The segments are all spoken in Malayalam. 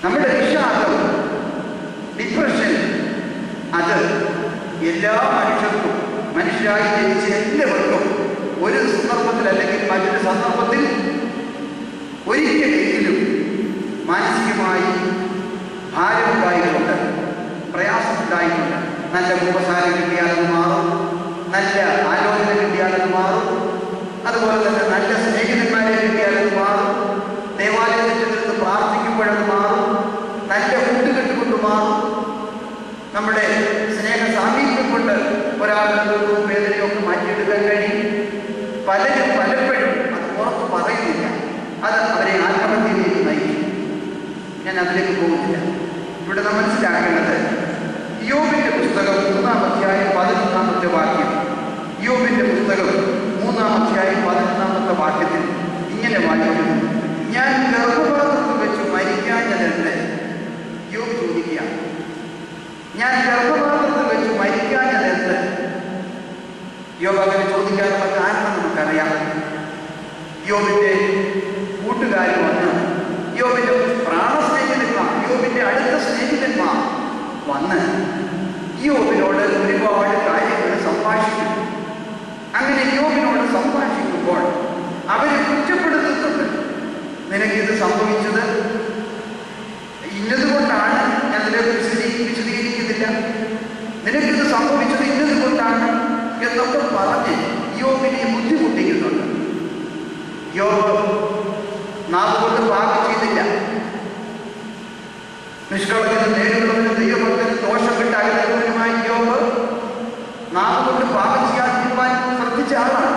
നമ്മുടെ വിഷാദം ഡിപ്രഷൻ അത് എല്ലാ മനുഷ്യർക്കും മനുഷ്യരായി ജനിച്ച എല്ലാവർക്കും ഒരു സന്ദർഭത്തിൽ അല്ലെങ്കിൽ മറ്റൊരു സന്ദർഭത്തിൽ ഒരിക്കലെങ്കിലും മാനസികമായി ഭാരമുണ്ടായിട്ടുണ്ട് പ്രയാസമുണ്ടായിട്ടുണ്ട് നല്ല കുമ്പസാരം കിട്ടിയാലത് മാറും നല്ല ആലോചന കിട്ടിയാലത് മാറും അതുപോലെ തന്നെ നല്ല സ്നേഹിതന്മാരെ കിട്ടിയാലത് മാറും ദേവാലയത്തിൽ നിന്ന് പ്രാർത്ഥിക്കുമ്പോഴത് മാറും നല്ല കൂട്ടുകെട്ട് കൊണ്ട് മാറും നമ്മുടെ സ്നേഹ സാമീപ്യം കൊണ്ട് ഒരാളുടെ ദുഃഖവും വേദനയും ഒക്കെ മാറ്റിയെടുക്കാൻ കഴിയും പലരും പലപ്പോഴും അത് പുറത്ത് പറയുന്നില്ല അത് അവരെ ആത്മഹത്യയിലേക്ക് നയിക്കും ഞാൻ അതിലേക്ക് പോകുന്നില്ല ഇവിടെ നാം മനസ്സിലാക്കേണ്ടത് യോബിന്റെ പുസ്തകം മൂന്നാം അധ്യായം പതിനൊന്നാമത്തെ വാക്യം യോബിന്റെ പുസ്തകം മൂന്നാം അധ്യായം പതിനൊന്നാമത്തെ വാക്യത്തിൽ ഇങ്ങനെ വായിക്കുന്നു ഞാൻ ഗർഭപാത്രത്തിൽ വെച്ച് മരിക്കാഞ്ഞതെന്ന് യോബ് ചോദിക്കുകയാണ് ഞാൻ ഗർഭപാത്രത്തിൽ വെച്ച് മരിക്കാഞ്ഞതെന്ന് യോബ് അങ്ങനെ ചോദിക്കാനുള്ള കാരണം നമുക്കറിയാം യോബിന്റെ കൂട്ടുകാർ വന്ന് യോബിന്റെ പ്രാണസ്നേഹിതന്മാർ യോബിന്റെ അടുത്ത സ്നേഹിതന്മാർ വന്ന് യോബിനോട് ഒരുപാട് കാര്യങ്ങൾ സംഭാഷിക്കും അങ്ങനെ യോബിനോട് സംഭാഷിക്കുമ്പോൾ അവരെ കുറ്റപ്പെടുത്തുന്നുണ്ട് നിനക്കിത് സംഭവിച്ചത് ഇന്നതുകൊണ്ടാണ് ഞാൻ അതിലേക്ക് വിശദീ വിശദീകരിക്കുന്നില്ല നിനക്കിത് സംഭവിച്ചത് ഇന്നതുകൊണ്ടാണ് എന്നൊക്കെ പറഞ്ഞ് യോബിനെ ബുദ്ധിമുട്ടിക്കുന്നുണ്ട് യോബ് നാവ് കൊണ്ട് പാപം ചെയ്തില്ല നിഷ്കളങ്കനും നേരിടുന്നവനും ദൈവഭക്തനും ദോഷം വിട്ട് അകലുന്നവനുമായ യോബ് നാവ് കൊണ്ട് പാപം ചെയ്യാതിരിക്കുവാൻ ശ്രദ്ധിച്ച ആളാണ്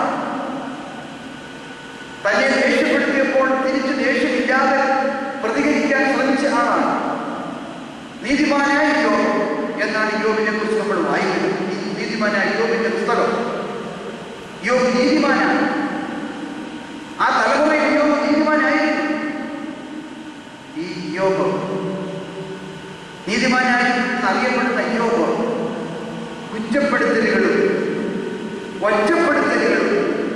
തന്നെ ദേഷ്യപ്പെടുത്തിയപ്പോൾ തിരിച്ച് ദേഷ്യമില്ലാതെ പ്രതികരിക്കാൻ ശ്രമിച്ച ആളാണ് നീതിമാനായ യോബ് എന്നാണ് യോബിനെ കുറിച്ച് നമ്മൾ വായിക്കുന്നത് ഈ നീതിമാനായ യോബിന്റെ പുസ്തകം യോബ് നീതിമാനാണ് ആ തലമുറയിൽ യോബ് നീതിമാനായിരുന്നു ഈ യോബ് നീതിമാനായി അറിയപ്പെടുന്ന യോബ് കുറ്റപ്പെടുത്തലുകളും ഒറ്റപ്പെടുത്തലുകളും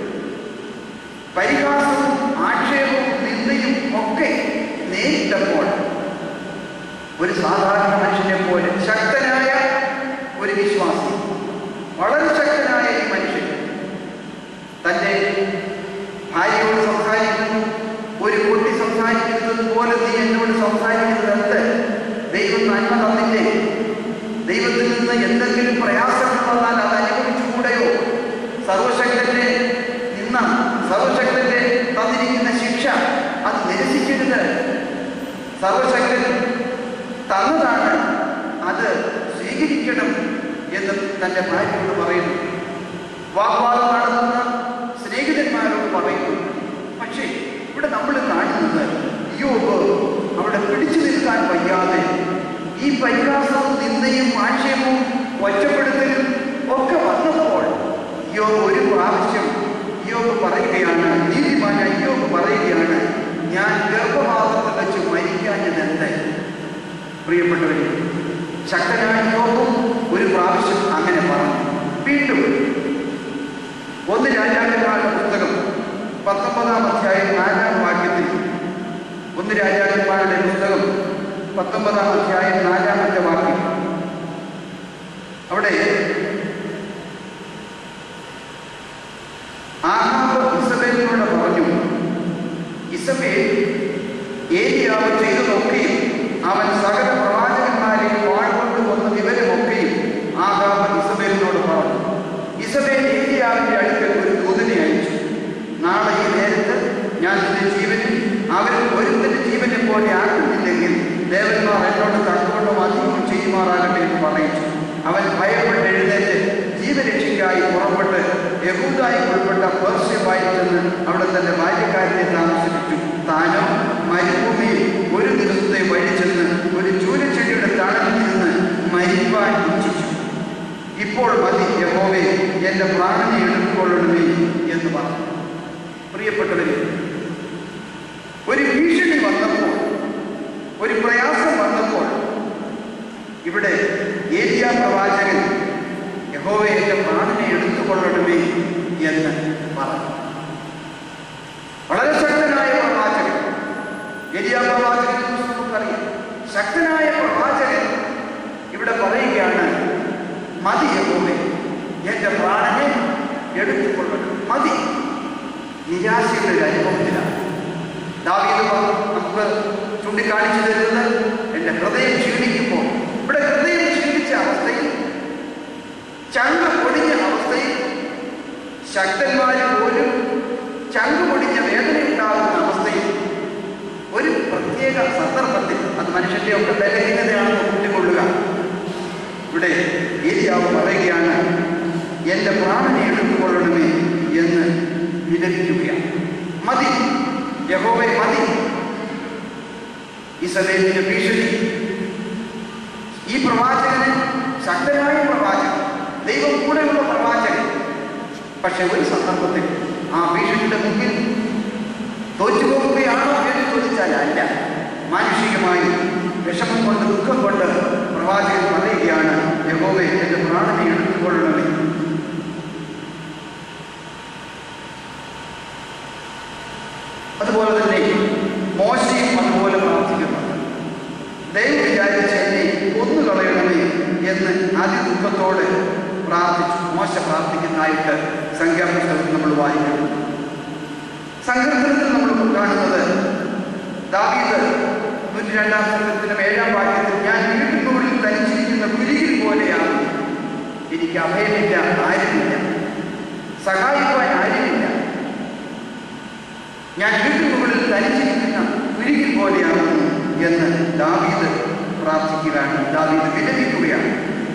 പരിഹാസവും ആക്ഷേപവും നിന്ദയും ഒക്കെ നേരിട്ടപ്പോൾ ഒരു സാധാരണ മനുഷ്യനെ പോലെ ശക്തനായ ഒരു വിശ്വാസി വളരെ ശക്തനായ ഈ മനുഷ്യൻ തൻ്റെ ഭാര്യയോട് സംസാരിക്കുന്നു ഒരു കുട്ടി സംസാരിക്കുന്നത് പോലെ നീ എന്നോട് സംസാരിക്കുന്നത് എന്ത് ദൈവം നന്മ തന്നില്ലേ ദൈവത്തിൽ നിന്ന് എന്തെങ്കിലും പ്രയാസങ്ങൾ വന്നാൽ അത് അനുഭവിച്ചുകൂടെയോ സർവശക്തന്റെ നിന്ന സർവശക്തന്റെ തന്നിരിക്കുന്ന ശിക്ഷ അത് നിരസിക്കരുത് സർവശക്തൻ തന്നതാണ് അത് സ്വീകരിക്കണം എന്ന് തന്റെ ഭാര്യയോട് പറയുന്നു വാഗ്വാദം നടത്തുന്ന സ്നേഹിതന്മാരോട് പറയുന്നു പക്ഷേ ഇവിടെ നമ്മൾ കാണുന്നത് യോബ് അവിടെ പിടിച്ചു നിൽക്കാൻ വയ്യാതെ ഈ പരിഹാസവും നിന്ദയും ആക്ഷേപവും ഒറ്റപ്പെടുത്തലും ഒക്കെ വന്നപ്പോൾ യോബ് ഒരു പ്രാവശ്യം യോബ് പറയുകയാണ് നീതിമാനായ യോബ് പറയുകയാണ് ഞാൻ ഗർഭപാത്രത്തിൽ വെച്ച് മരിക്കാഞ്ഞതെന്ത് പ്രിയപ്പെട്ടവരെ ശക്തനായ യോബും ഒരു പ്രാവശ്യം അങ്ങനെ പറഞ്ഞു വീണ്ടും ഒന്ന് രാജാക്കന്മാരുടെ പുസ്തകം പത്തൊമ്പതാം അധ്യായം നാലാം വാക്യത്തിൽ ഒന്ന് രാജാക്കന്മാരുടെ പുസ്തകം പത്തൊമ്പതാം അധ്യായം നാലാമത്തെ വാക്യം അവിടെ ആഹാബ് ഇസബേലിനോട് പറഞ്ഞു ഇസബേൽ ഏലിയാവ് ചെയ്തതൊക്കെയും അവൻ സകല പ്രവാചകന്മാരെയും വാഴ്കൊണ്ട് വന്ന വിവരമൊക്കെയും ആഹാബ് ഇസബേലിനോട് പറഞ്ഞു ഇസബേൽ ഏലിയാവിന്റെ അടുക്കൽ ഒരു ദൂതനെ അയച്ചു നാളെ ഈ നേരത്ത് ഞാൻ നിന്റെ ജീവനും അവരിൽ ഒരുത്തന്റെ ജീവനെ പോലെ ആക്കുന്നില്ലെങ്കിൽ ദേവന്മാർ എന്നോട് തട്ടുകൊണ്ടും അധികവും ചെയ്യുമാറാകട്ടെ എന്ന് പറയിച്ചു അവൻ ഭയപ്പെട്ട് എഴുന്നേറ്റ് ജീവരക്ഷയ്ക്കായി പുറപ്പെട്ട് യഹൂദായി ഉൾപ്പെട്ട പേർഷ്യമായി ചെന്ന് അവിടെ തന്റെ ബാല്യക്കാരനെ താമസിപ്പിച്ചു താനോ മരുഭൂമിയിൽ ഒരു ദിവസത്തെ വഴി ചെന്ന് ഒരു ചൂരച്ചെടിയുടെ തണലിൽ നിന്ന് മരിപ്പാൻ ഇച്ഛിച്ചു ഇപ്പോൾ മതി യഹോവേ എന്റെ പ്രാണനെ എടുത്തുകൊള്ളണമേ എന്ന് പറഞ്ഞു പ്രിയപ്പെട്ടവരെ ഒരു ഭീഷണി വന്നപ്പോൾ ഒരു പ്രയാസം വന്നപ്പോൾ ഇവിടെ ഏലിയ പ്രവാചകൻ യഹോവേ എന്റെ പ്രാണനെ എടുത്തുകൊള്ളണമേ എന്ന് പറഞ്ഞു വളരെ ശക്തനായ പ്രവാചകൻ ഏലിയ പ്രവാചകനെ കുറിച്ച് നമുക്കറിയാം നിന്റെയൊക്കെ ബലഹീനതയാണെന്ന് കൂട്ടിക്കൊള്ളുക ഇവിടെ ഏലിയാവ് പറയുകയാണ് എൻ്റെ പ്രാണനെ എടുത്തുകൊള്ളണമേ എന്ന് വിലപിക്കുകയാണ് മതി യഹോവെ മതി ഇസ്രയേലിന്റെ ഭീഷണി ഈ പ്രവാചകന് ശക്തനായ പ്രവാചകൻ ദൈവം കൂടെയുള്ള പ്രവാചകൻ പക്ഷെ ഒരു സന്ദർഭത്തിൽ ആ ഭീഷണിയുടെ മുന്നിൽ തോറ്റുപോകുകയാണോ എന്ന് ചോദിച്ചാൽ അല്ല മാനുഷികമായി വിഷമം കൊണ്ട് ദുഃഖം കൊണ്ട് പ്രവാചകൻ പറയുകയാണ് യഹോവെ എൻ്റെ പ്രാണനെ എടുത്തുകൊള്ളണമേ അതുപോലെ തന്നെ മോശയും അതുപോലെ പ്രാർത്ഥിക്കുന്നു ദൈവം വിചാരിച്ച് എന്നെ കൊന്നു കളയണമേ എന്ന് അതിദുഃഖത്തോടെ പ്രാർത്ഥിച്ചു മോശ പ്രാർത്ഥിക്കുന്നതായിട്ട് സംഖ്യാപുസ്തകത്തിൽ നമ്മൾ വായിക്കുന്നു സങ്കീർത്തനത്തിൽ നമ്മൾ കാണുന്നത് ദാവീദ് നൂറ്റി രണ്ടാം സങ്കീർത്തനം ഏഴാം വാക്യത്തിൽ ഞാൻ വീട്ടിനുള്ളിൽ തനിച്ചിരിക്കുന്ന കുരുകിൽ പോലെയാണ് എനിക്ക് അഭയമില്ല ആരുമില്ല സഹായിക്കുവാൻ ആരുമില്ല ഞാൻ വീട്ടിനുള്ളിൽ തനിച്ചിരിക്കുന്ന കുരുകിൽ പോലെയാകുന്നു എന്ന് ദാവീദ് പ്രാർത്ഥിക്കുകയാണ് ദാവീദ് വിലപിക്കുകയാണ്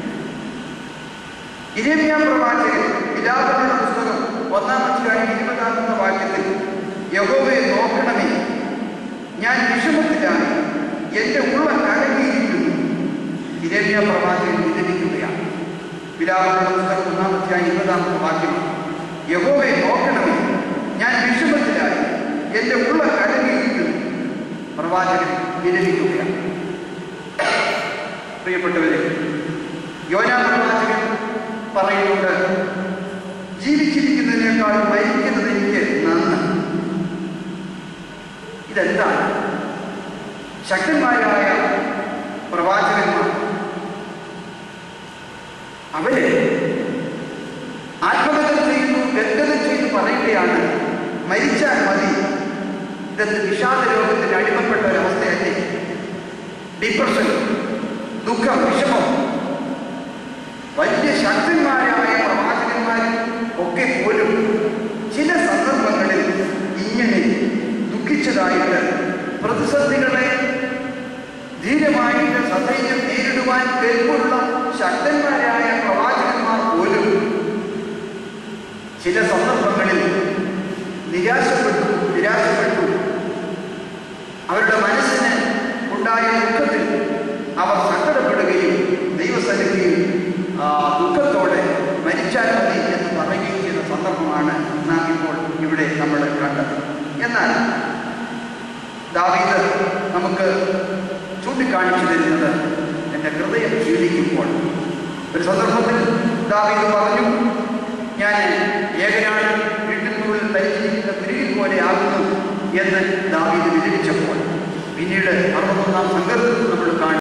ഇരമ്യാ പ്രവാചകൻ വിലാപങ്ങളുടെ പുസ്തകം ഒന്നാം അധ്യായം ഇരുപതാമത്തെ വാക്യത്തിൽ യഹോവയെ നോക്കണമേ ഞാൻ വിഷമത്തിലാണ് എൻ്റെ ഉള്ള കലങ്ങിയിരിക്കുന്നു ഇരമ്യ പ്രവാചകൻ വിലപിക്കുകയാണ് വിലാപങ്ങളുടെ പുസ്തകം ഒന്നാം അധ്യായം ഇരുപതാമത്തെ വാക്യം യഹോവയെ നോക്കണമേ ഞാൻ വിഷമത്തിലായി എൻ്റെ ഉള്ള കലങ്ങിയിരിക്കുന്നു പ്രവാചകൻ വിലപിക്കുകയാണ് പ്രിയപ്പെട്ടവരെ യോനാ പ്രവാചകൻ പറയുന്നുണ്ട് ജീവിച്ചിരിക്കുന്നതിനേക്കാൾ മരിക്കുന്നത് എനിക്ക് നന്ന് ഇതെന്താണ് ശക്തന്മാരായ പ്രവാചകന്മാർ അവര് ആത്മകഥ ചെയ്യുന്നു ഗദ്ഗതം ചെയ്തു പറയുകയാണ് മരിച്ചാൽ മതി ഇതെന്ത് വിഷാദ രോഗത്തിന് അടിമപ്പെട്ട ഒരവസ്ഥയല്ലേ ഡിപ്രഷൻ ദുഃഖം വിഷമം വലിയ ശക്തന്മാരായ പ്രവാചകന്മാരും ഒക്കെ പോലും ചില സന്ദർഭങ്ങളിൽ ഇങ്ങനെ ദുഃഖിച്ചതായിട്ട് പ്രതിസന്ധികളെ ധീരമായിട്ട് സധൈര്യം നേരിടുവാൻ കെൽപ്പുള്ള ശക്തന്മാരായ പ്രവാചകന്മാർ പോലും ചില സന്ദർഭങ്ങളിൽ നിരാശപ്പെട്ടു നിരാശപ്പെട്ടു അവരുടെ മനസ്സിന് ഉണ്ടായ ദുഃഖത്തിൽ അവർ സങ്കടപ്പെടുകയും ദൈവസന്നിധിയിൽ ആ, ദുഃഖത്തോടെ മരിച്ചാൽ മതി എന്ന് പറയുകയും ചെയ്ത സന്ദർഭമാണ് നാം ഇപ്പോൾ ഇവിടെ നമ്മൾ കണ്ടത് എന്നാൽ ദാവീദ് നമുക്ക് ചൂണ്ടിക്കാണിച്ചു തരുന്നത് എൻ്റെ ഹൃദയം ക്ഷീണിക്കുമ്പോൾ ഒരു സന്ദർഭത്തിൽ ദാവീദ് പറഞ്ഞു ഞാൻ ഏകനാണ് വീട്ടിനുള്ളിൽ തരിച്ചിരിക്കുന്ന തിരികിൽ പോലെ ആകുന്നു എന്ന് ദാവീദ് വിലപിച്ചപ്പോൾ പിന്നീട് അറുപത്തൊന്നാം സംഘത്തിൽ നമ്മൾ കാണും